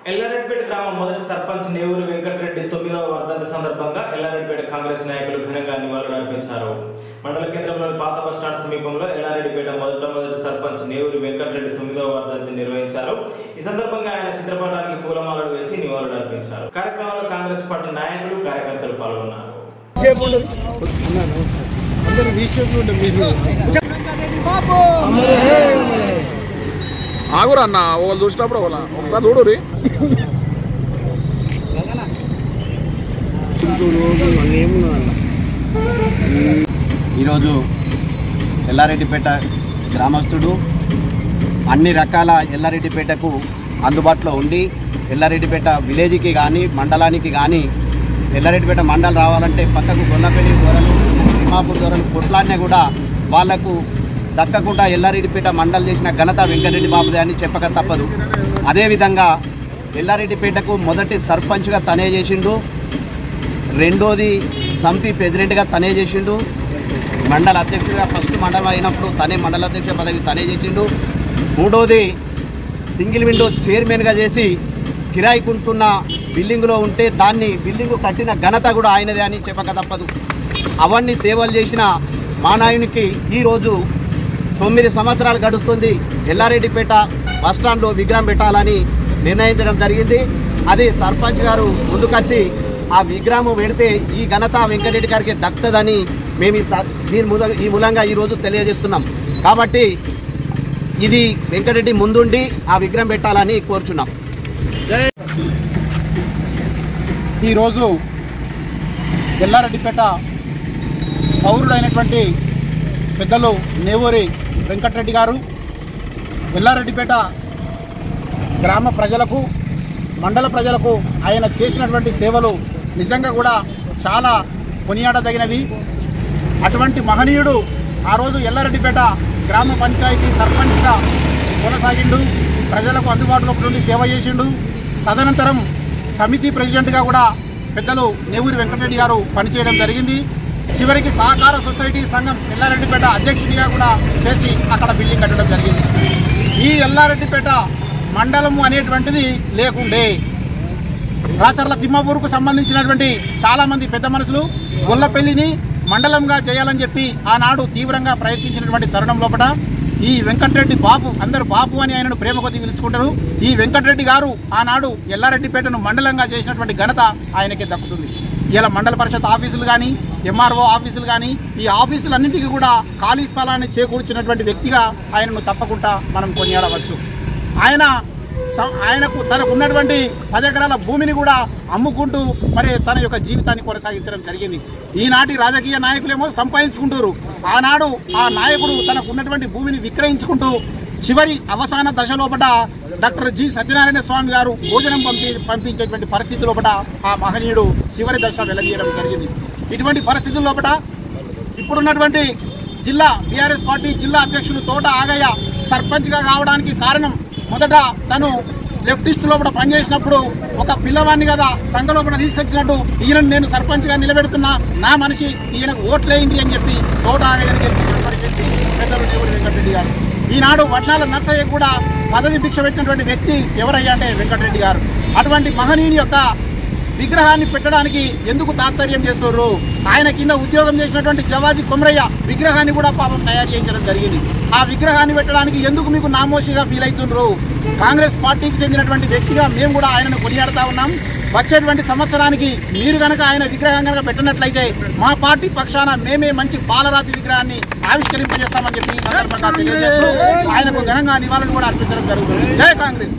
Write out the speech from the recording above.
ఎల్లారెడ్డిపేట గ్రామం మొదటి సర్పంచ్ నేవూరి వెంకటరెడ్డి తొమ్మిదవ వర్ధంతి సందర్భంగా ఎల్లారెడ్డిపేట కాంగ్రెస్ నాయకులు ఘనంగా నివాళులర్పించారు మండల కేంద్రంలోని పాత బస్టాండ్ సమీపంలో ఎల్లారెడ్డిపేట మొదట మొదటి సర్పంచ్ నేవూరి వెంకటరెడ్డి తొమ్మిదవ వర్ధంతి నిర్వహించారు ఈ సందర్భంగా ఆయన చిత్రపటానికి పూలమాలలు వేసి నివాళులర్పించారు కార్యక్రమంలో కాంగ్రెస్ పార్టీ నాయకులు కార్యకర్తలు పాల్గొన్నారు షేప్ ఉండదు అన్న నమస్తే అందరూ వీ షేప్ ఉంటుంది మీరు ఆగురా అన్న వాళ్ళు చూసినప్పుడు వాళ్ళ ఒకసారి చూడు రీ ఈరోజు ఎల్లారెడ్డిపేట గ్రామస్తుడు అన్ని రకాల ఎల్లారెడ్డిపేటకు అందుబాటులో ఉండి ఎల్లారెడ్డిపేట విలేజ్కి కానీ మండలానికి కానీ ఎల్లారెడ్డిపేట మండలం రావాలంటే పక్కకు గొల్లపల్లి దూరలు తిమ్మాపూర్ దూరలు కొట్లాడినా కూడా వాళ్లకు దక్కకుండా ఎల్లారెడ్డిపేట మండలం చేసిన ఘనత వెంకటరెడ్డి బాబుదే అని చెప్పక తప్పదు అదేవిధంగా ఎల్లారెడ్డిపేటకు మొదటి సర్పంచ్గా తనే చేసిండు రెండోది సమితి ప్రెసిడెంట్గా తనే చేసిండు మండల అధ్యక్షుడిగా ఫస్ట్ మండలం అయినప్పుడు తనే మండల అధ్యక్ష పదవి తనే చేసిండు మూడోది సింగిల్ విండో చైర్మన్గా చేసి కిరాయికుంటున్న బిల్డింగ్లో ఉంటే దాన్ని బిల్డింగ్ కట్టిన ఘనత కూడా ఆయనదే అని చెప్పక తప్పదు అవన్నీ సేవలు చేసిన మా నాయనికి ఈరోజు తొమ్మిది సంవత్సరాలు గడుస్తుంది ఎల్లారెడ్డిపేట బస్టాండ్లో విగ్రహం పెట్టాలని నిర్ణయించడం జరిగింది అది సర్పంచ్ గారు ముందుకొచ్చి ఆ విగ్రహం పెడితే ఈ ఘనత వెంకటరెడ్డి గారికి దక్కుతుందని మేము ఈ స- దీని మూల ఈ మూలంగా ఈరోజు తెలియజేస్తున్నాం కాబట్టి ఇది వెంకటరెడ్డి ముందుండి ఆ విగ్రహం పెట్టాలని కోరుచున్నాం ఈరోజు ఎల్లారెడ్డిపేట పౌరుడైనటువంటి పెద్దలు నేవూరి వెంకటరెడ్డి గారు ఎల్లారెడ్డిపేట గ్రామ ప్రజలకు మండల ప్రజలకు ఆయన చేసినటువంటి సేవలు నిజంగా కూడా చాలా కొనియాడదగినవి అటువంటి మహనీయుడు ఆ రోజు ఎల్లారెడ్డిపేట గ్రామ పంచాయతీ సర్పంచ్గా కొనసాగిండు ప్రజలకు అందుబాటులో నుండి సేవ చేసిండు తదనంతరం సమితి ప్రెసిడెంట్గా కూడా పెద్దలు నేవూరి వెంకటరెడ్డి గారు పనిచేయడం జరిగింది చివరికి సహకార సొసైటీ సంఘం ఎల్లారెడ్డిపేట అధ్యక్షుడిగా కూడా చేసి అక్కడ బిల్డింగ్ కట్టడం జరిగింది ఈ ఎల్లారెడ్డిపేట మండలము అనేటువంటిది లేకుండే రాచర్ల తిమ్మాపూర్కు సంబంధించినటువంటి చాలా మంది పెద్ద మనుషులు గొల్లపల్లిని మండలంగా చేయాలని చెప్పి ఆనాడు తీవ్రంగా ప్రయత్నించినటువంటి తరుణం లోపల ఈ వెంకటరెడ్డి బాబు అందరూ బాబు అని ఆయనను ప్రేమ కొద్ది పిలుచుకుంటారు ఈ వెంకటరెడ్డి గారు ఆనాడు ఎల్లారెడ్డిపేటను మండలంగా చేసినటువంటి ఘనత ఆయనకే దక్కుతుంది ఇలా మండల పరిషత్ ఆఫీసులు కానీ ఎంఆర్ఓ ఆఫీసులు కానీ ఈ ఆఫీసులన్నింటికీ కూడా ఖాళీ స్థలాన్ని చేకూర్చినటువంటి వ్యక్తిగా ఆయనను తప్పకుండా మనం కొనియాడవచ్చు ఆయన స- ఆయనకు తనకు ఉన్నటువంటి పది ఎకరాల భూమిని కూడా అమ్ముకుంటూ మరి తన యొక్క జీవితాన్ని కొనసాగించడం జరిగింది ఈనాటి రాజకీయ నాయకులేమో సంపాదించుకుంటారు ఆనాడు ఆ నాయకుడు తనకు ఉన్నటువంటి భూమిని విక్రయించుకుంటూ చివరి అవసాన దశ లోపల డాక్టర్ జి సత్యనారాయణ స్వామి గారు భోజనం పంపి పంపించేటువంటి పరిస్థితి లోపల ఆ మహనీయుడు చివరి దశ వెలగీయడం జరిగింది ఇటువంటి పరిస్థితుల లోపల ఇప్పుడున్నటువంటి జిల్లా బీఆర్ఎస్ పార్టీ జిల్లా అధ్యక్షులు తోట ఆగయ్య సర్పంచ్గా కావడానికి కారణం మొదట తను లెఫ్టిస్ట్ లోపల పనిచేసినప్పుడు ఒక పిల్లవాడిని కదా సంఘ లోపల తీసుకొచ్చినట్టు ఈయన నేను సర్పంచ్గా నిలబెడుతున్నా నా మనిషి ఈయనకు ఓట్లేయండి అని చెప్పి తోట ఆగయ్య అని చెప్పి పరిస్థితి పెద్దలు దేవుడు వెంకటరెడ్డి గారు ఈనాడు వడ్నాల నర్సయ్య కూడా పదవి భిక్ష పెట్టినటువంటి వ్యక్తి ఎవరయ్యా అంటే వెంకటరెడ్డి గారు అటువంటి మహనీయుని యొక్క విగ్రహాన్ని పెట్టడానికి ఎందుకు తాత్పర్యం చేస్తున్నారు ఆయన కింద ఉద్యోగం చేసినటువంటి జవాజీ కొమరయ్య విగ్రహాన్ని కూడా పాపం తయారు చేయించడం జరిగింది ఆ విగ్రహాన్ని పెట్టడానికి ఎందుకు మీకు నామోషిగా ఫీల్ అవుతుండ్రు కాంగ్రెస్ పార్టీకి చెందినటువంటి వ్యక్తిగా మేము కూడా ఆయనను కొనియాడుతా ఉన్నాం వచ్చేటువంటి సంవత్సరానికి మీరు కనుక ఆయన విగ్రహం కనుక పెట్టినట్లయితే మా పార్టీ పక్షాన మేమే మంచి బాలరాతి విగ్రహాన్ని ఆవిష్కరింపజేస్తామని చెప్పి ఈ సందర్భంగా తెలియజేస్తూ ఆయనకు ఘనంగా నివాళులు కూడా అర్పించడం జరుగుతుంది జై కాంగ్రెస్